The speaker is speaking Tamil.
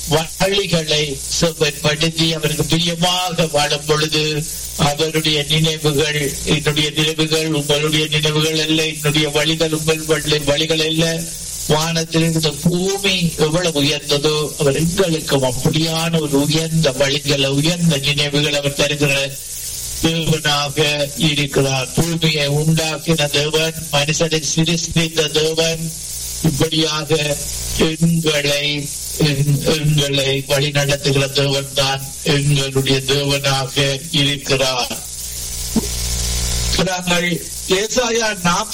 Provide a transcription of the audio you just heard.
வழிகளை செவ்வாய்ப்படுத்தி அவருக்கு பிரியமாக வாழும் பொழுது அவருடைய நினைவுகள் என்னுடைய நினைவுகள் உங்களுடைய நினைவுகள் அல்ல என்னுடைய வழிகள் உங்கள் வழி- வழிகள் அல்ல வானத்தில் இருந்த பூமி எவ்வளவு உயர்ந்ததோ அவர் எங்களுக்கும் அப்படியான ஒரு உயர்ந்த வழிகளை உயர்ந்த நினைவுகள் அவர் தருகிற தேவனாக இருக்கிறார் பூமியை உண்டாக்கின தேவன் மனுஷனை சிருஷ்டித்த தேவன் இப்படியாக எங்களை எங்- எங்களை வழி நடத்துகிற தேவன் தான் எங்களுடைய தேவனாக இருக்கிறார் நாங்கள் ஏசாயா